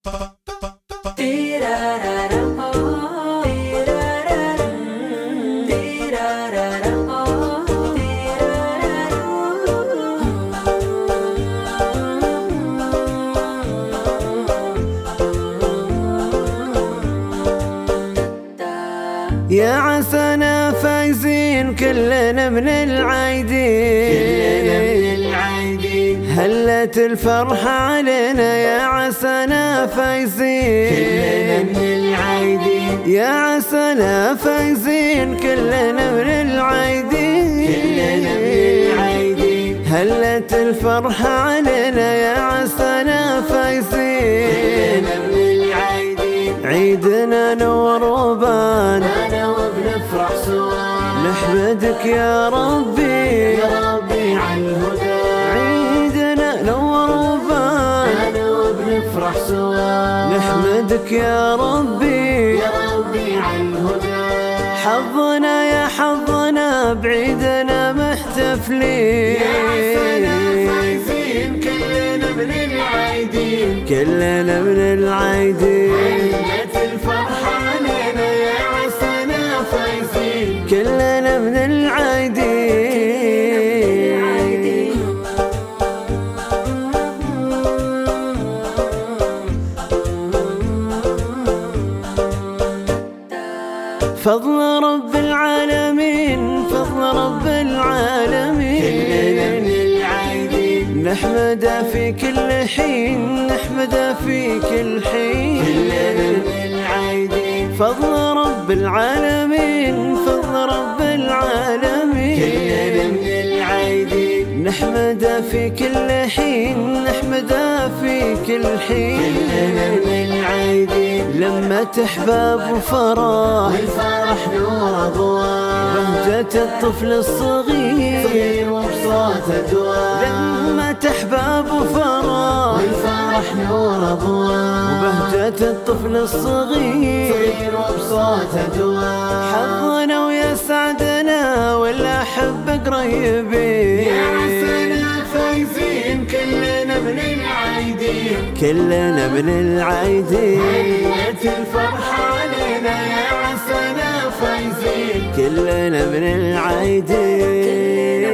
يا عسانا فايزين كلنا من العايدين كلنا من العايدين هلت الفرحة علينا يا عسانا فايزين كلنا من العايدين يا عسانا فايزين كلنا من العايدين كلنا من العايدين هلت الفرحة علينا يا عسانا فايزين كلنا من العايدين عيدنا نور وبان أنا وبنفرح سوا نحمدك يا ربي يا ربي على الهدى عيدنا نور وبان أنا وبنفرح سوا نحمدك يا ربي يا ربي على الهدى حظنا يا حظنا بعيدنا محتفلين فايزين كلنا من العايدين كلنا من العايدين عيدة الفرحة علينا يا عسانا فايزين كلنا من العايدين فضل رب العالمين فضل رب كلنا من العالمين العايدين نحمده في كل حين نحمده في كل حين كلنا من العايدين فضل رب العالمين فضل رب كلنا العالمين من العايدين نحمده في كل حين نحمده في كل كلنا حين من العايدين لما تحباب وفرح والفرح نور أضواء بهجة الطفل الصغير صغير وبصوت أدواء لما تحباب وفرح والفرح نور أضواء وبهجة الطفل الصغير صغير وبصوت أدواء حظنا ويا سعدنا والأحب قريبين يا عسانا فايزين كلنا من العايدين كلنا من العايدين عيدة الفرحة علينا يا عسانا فايزين كلنا من العايدين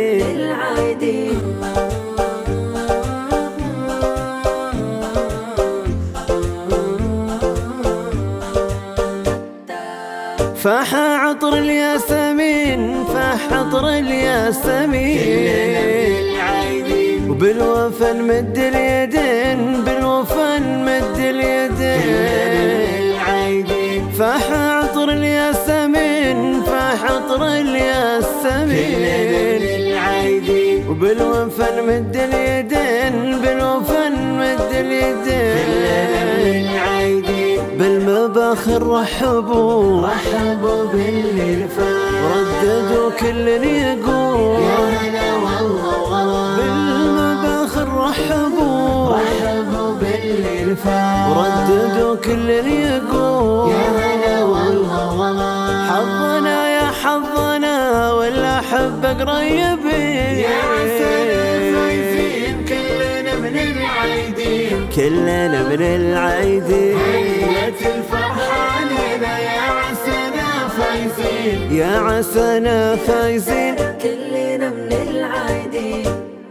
فاح عطر الياسمين فاح عطر كلنا من الياسمين العايدين وبالوفا نمد اليدين بالوفا نمد كلنا اليدين من العايدين فاح عطر الياسمين فاح عطر كلنا من الياسمين العايدين وبالوفا نمد اليدين بالوفا نمد كلنا من اليدين العايدين بالمباخر رحبوا رحبوا باللي فات رددوا كل يقول يا هلا والله وغلا بالمباخر رحبوا رحبوا باللي فات ورددوا كل يقول يا هلا والله وغلا حظنا يا حظنا والأحبة قريبين يا عسانا فايزين كلنا من العايدين كلنا من العايدين عيلة الفرحة علينا يا عسانا فايزين يا عسانا فايزين كلنا من العايدين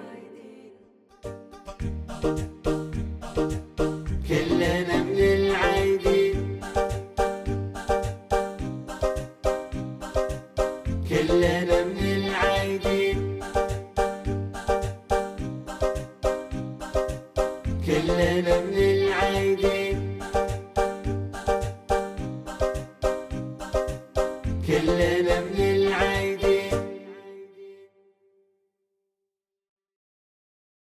كلنا من العايدين كلنا من العايدين كلنا من العايدين كلنا من